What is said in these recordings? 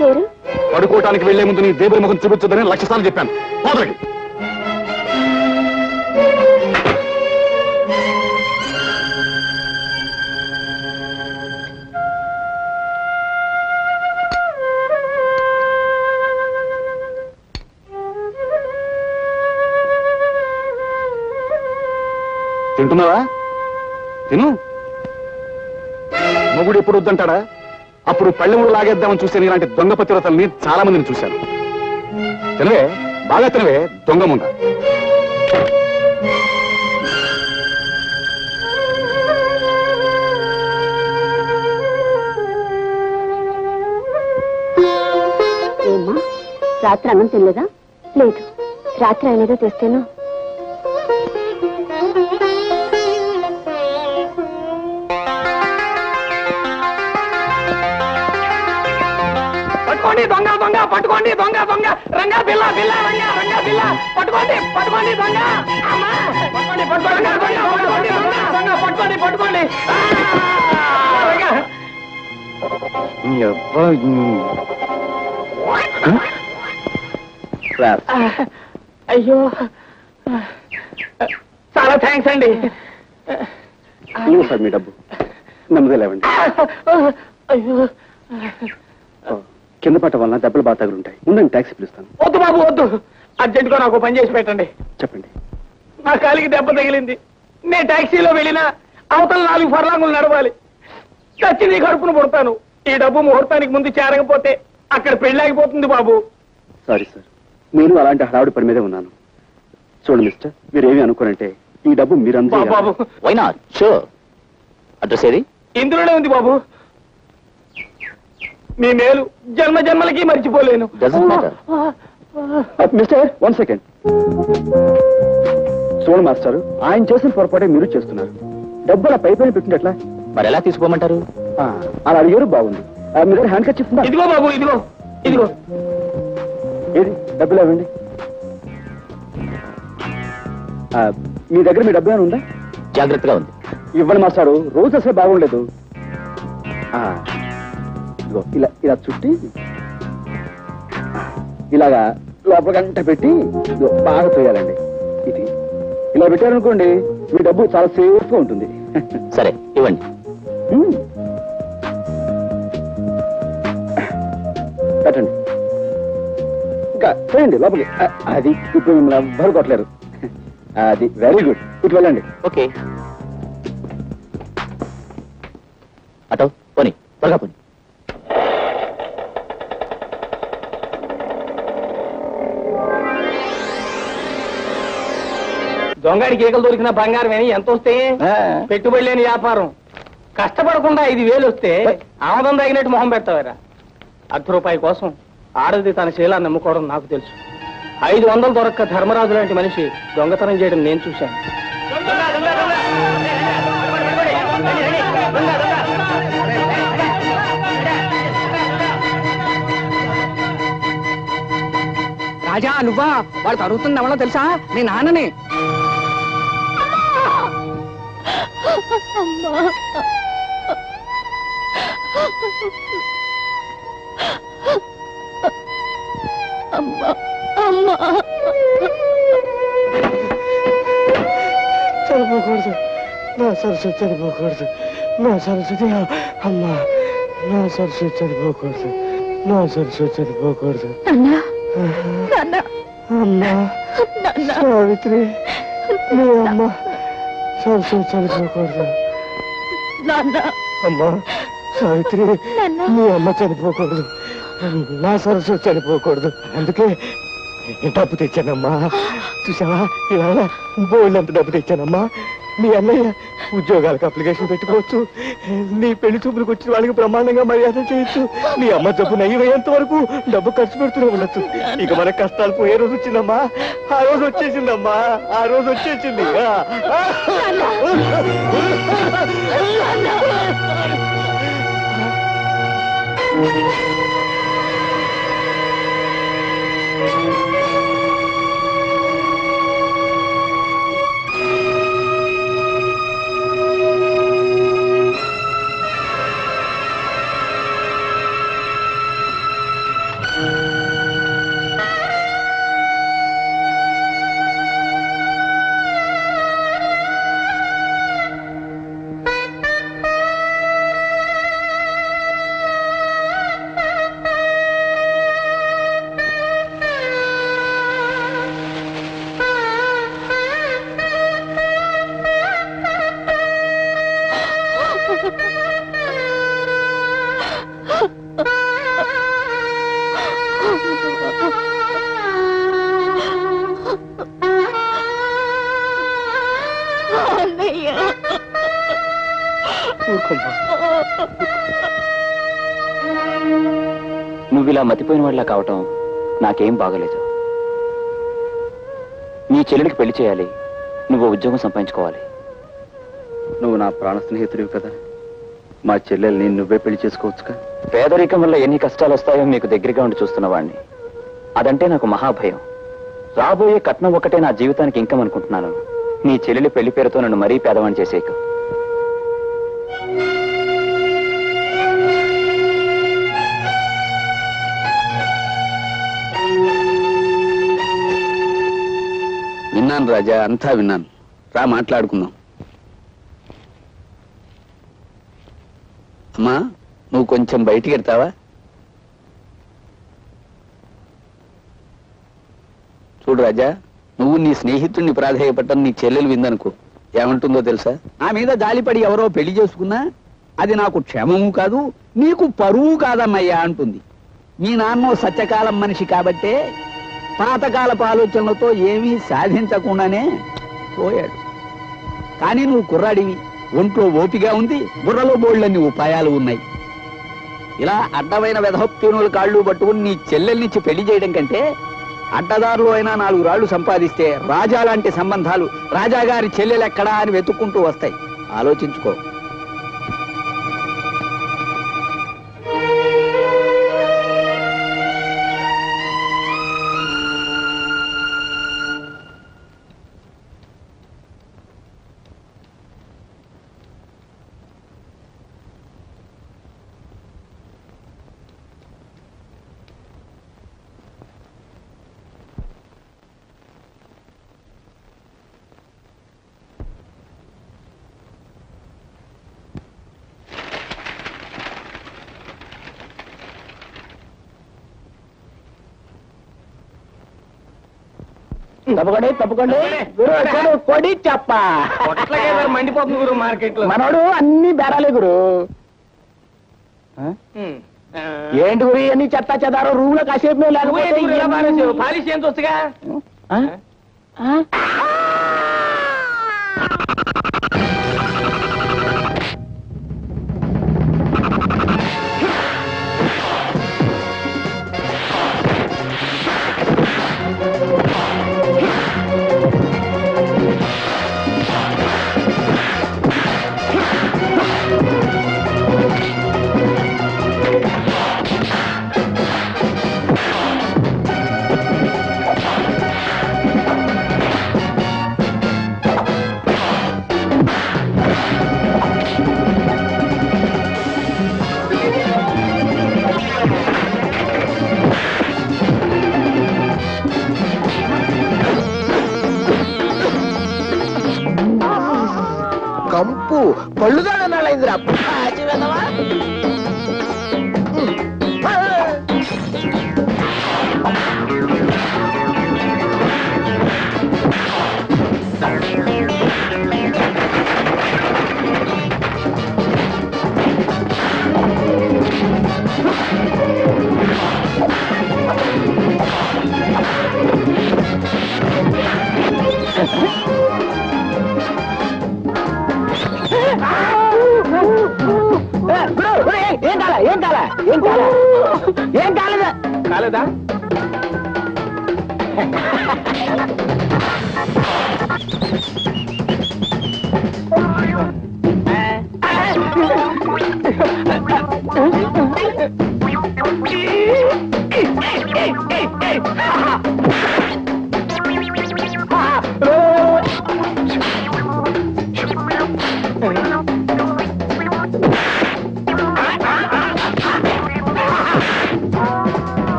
చేయరు పడుకోవటానికి వెళ్లే ముందు నీ దేవుడి ముఖం చూపించదని లక్ష సార్లు చెప్పాను పోదలకి తింటున్నావా తిను మొగుడు ఎప్పుడు వద్దంటాడా అప్పుడు పళ్ళెముడు లాగేద్దామని చూసే ఇలాంటి దొంగ పతివ్రతల్ని చాలా మందిని చూశాను తినవే బాగా తినవే దొంగ ముండ ఏమ్మా రాత్రి అన్నం తినలేదా లేదు రాత్రి ఆయన ఏదో తెస్తేను పట్టుకోండి దొంగ దొంగ పట్టుకోండి దొంగ దొంగ రంగా బిల్ల బిల్ల రంగా రంగా బిల్ల పట్టుకోండి పట్టుకోండి దొంగ అమ్మా పట్టుకోండి పట్టుకోండి దొంగ పట్టుకోండి దొంగ దొంగ పట్టుకోండి పట్టుకోండి ఆ! రంగా. ఆ, అయ్యో చాలా థ్యాంక్స్ అండి ఇవ్వు సార్ మీ డబ్బు నెమ్మది లేవండి అయ్యో ఓ, కింద పట్ట వలన దెబ్బలు బాగా తగులుంటాయి ఉండండి ట్యాక్సీ పిలుస్తాను వద్దు బాబు వద్దు అర్జెంటుగా నాకు పని చేసి పెట్టండి చెప్పండి నా కాలికి దెబ్బ తగిలింది నేను టాక్సీలో వెళ్ళినా అవతల నాలుగు ఫర్లాంగులు నడవాలి చచ్చి నీ కడుపును పుడతాను ఈ డబ్బు ముహూర్తానికి ముందు చేరకపోతే అక్కడ పెళ్ళాగిపోతుంది బాబు సారీ సార్ నేను అలాంటి హడావుడి పని మీదే ఉన్నాను చూడండి మిస్టర్ మీరేమి అనుకోనంటే ఈ డబ్బు బా- మీరందరూ బాబు వై నాట్ షూర్ అడ్రస్ ఏది ఇందులోనే ఉంది బాబు మీ మేలు జన్మ జన్మలకి మర్చిపోలేను Doesn't matter. Mister one second చూడండి మాస్టర్ ఆయన చేసిన పొరపాటే మీరు చేస్తున్నారు డబ్బు అలా పై పైన పెట్టింది ఎట్లా మరి ఎలా తీసుకోమంటారు ఆ, అలా అడిగారు బాగుంది ఆ, మీ దగ్గర హ్యాండ్ కట్ చెప్తుందా ఇదిగో బాబు ఇదిగో ఇదిగో ఏది డబ్బులు ఇవ్వండి ఆ, మీ దగ్గర మీ డబ్బు ఏమైనా ఉందా జాగ్రత్తగా ఉంది ఇవ్వండి మాస్టారు రోజు అసలు బాగుండలేదు ఆ, ఇదిగో ఇలా ఇలా చుట్టి ఇలాగా లోపల గంట పెట్టి ఇదిగో బాగా తోయాలండి ఇది ఇలా పెట్టారనుకోండి మీ డబ్బు చాలా సేఫ్ గా ఉంటుంది సరే ఇవ్వండి హ్మ్. పెట్టండి ఇంకా చేయండి లోపలికి ఆ, అది ఇప్పుడు మిమ్మల్ని ఎవ్వరు కొట్టలేరు అది వెరీ గుడ్ ఇటు వెళ్ళండి ఓకే అటో పోనీ త్వరగా పోనీ దొంగడికి ఈకలు దొరికిన బంగారం అని ఎంత వస్తే పెట్టుబడి లేని వ్యాపారం కష్టపడకుండా ఐదు వేలు వస్తే ఆమదం తగినట్టు మొహం పెడతావారా అర్ధ రూపాయి కోసం ఆడది తన శీలాన్ని నమ్ముకోవడం నాకు తెలుసు ఐదు వందలు దొరక్క ధర్మరాజు లాంటి మనిషి దొంగతనం చేయడం నేను చూశాను రాజా నువ్వా వాడు తరుగుతుంది ఎవరో తెలుసా నీ నాన్నని చనిపోకూడదు నా సరస్వతి చనిపోకూడదు నా సరస్వతి అమ్మా నా సరస్వతి చనిపోకూడదు నా సరస్వతి చనిపోకూడదు అమ్మా సావిత్రి నీ అమ్మ సరస్వతి చనిపోకూడదు అమ్మా సావిత్రి నీ అమ్మ చనిపోకూడదు నా సరస్వతి చనిపోకూడదు అందుకే డబ్బు తెచ్చానమ్మా చూసావా ఇవాళ బోల్డ్ అంత డబ్బు తెచ్చానమ్మా మీ అన్నయ్య ఉద్యోగాలకు అప్లికేషన్ పెట్టుకోవచ్చు నీ పెళ్లి చూపులకు వచ్చిన వాళ్ళకి బ్రహ్మాండంగా మర్యాద చేయొచ్చు నీ అమ్మ జబ్బు నయ్యమయ్యేంత వరకు డబ్బు ఖర్చు పెడుతూనే ఉండొచ్చు ఇక మన కష్టాలు పోయే రోజు వచ్చిందమ్మా ఆ రోజు వచ్చేసిందమ్మా ఆ రోజు వచ్చేసింది ఆ, ఆ. నువ్వు ఇలా మతిపోయిన వాళ్ళ కావటం నాకేం బాగలేదు నీ చెల్లెలికి పెళ్లి చేయాలి నువ్వు ఉద్యోగం సంపాదించుకోవాలి నువ్వు నా ప్రాణ స్నేహితుడివి కదా మా చెల్లెల్ని నువ్వే పెళ్లి చేసుకోవచ్చుగా పేదరికం వల్ల ఎన్ని కష్టాలు వస్తాయో మీకు దగ్గరగా ఉండి చూస్తున్నవాడిని అదంటే నాకు మహాభయం రాబోయే కట్నం ఒకటే నా జీవితానికి ఇంకం అనుకుంటున్నాను నీ చెల్లెలి పెళ్లి పేరుతో నన్ను మరీ పేదవాణ్ణి చేసేయకు విన్నాను రాజా అంతా విన్నాను రా మాట్లాడుకుందాం అమ్మా నువ్వు కొంచెం బయటికి ఎడతావా చూడు రాజా నువ్వు నీ స్నేహితుడిని ప్రాధాయపడటం నీ చెల్లెలు విందనుకో ఏమంటుందో తెలుసా నా మీద జాలిపడి ఎవరో పెళ్లి చేసుకున్నా అది నాకు క్షేమము కాదు నీకు పరువు కాదన్నయ్యా అంటుంది మీ నాన్న సత్యకాలం మనిషి కాబట్టే పాతకాలపు ఆలోచనలతో ఏమీ సాధించకుండానే పోయాడు కానీ నువ్వు కుర్రాడివి ఒంట్లో ఓపిగా ఉంది బుర్రలో బోళ్ళన్ని ఉపాయాలు ఉన్నాయి ఇలా అడ్డమైన వెధప్యూనుల కాళ్ళు పట్టుకుని నీ చెల్లెల్నిచ్చి పెళ్లి చేయడం కంటే అడ్డదారులు అయినా నాలుగు రాళ్లు సంపాదిస్తే రాజా లాంటి సంబంధాలు రాజాగారి చెల్లెలెక్కడా అని వెతుక్కుంటూ వస్తాయి ఆలోచించుకో తప్పకండి తప్పకండి గురు వచ్చాడు కొడి చెప్ప మండిపోతుంది గురు మార్కెట్ లో మనోడు అన్ని బేరాలే గురు ఏంటి గురి అన్ని చెత్త చెదారో రూమ్ లో కాసేపు మేము లేకపోతే ఇవన్నీ- పాలిష్ ఏం చూస్తుగా ఆ? ఆ? కంపు పళ్ళుగా అన్నాళ్ళైందిరా పాచి వెధవా. ఏ, గురు, గురు, ఏ, ఏం కాలే ఏం కాలే ఏం కాలే ఏం కాలేదా కాలేదా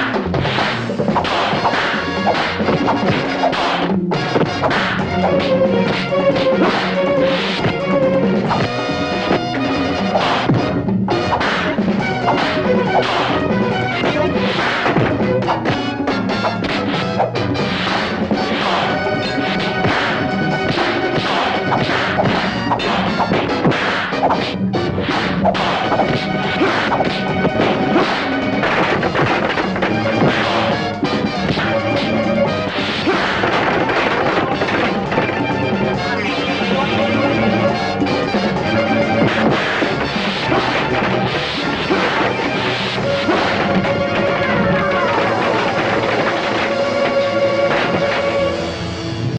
ఆ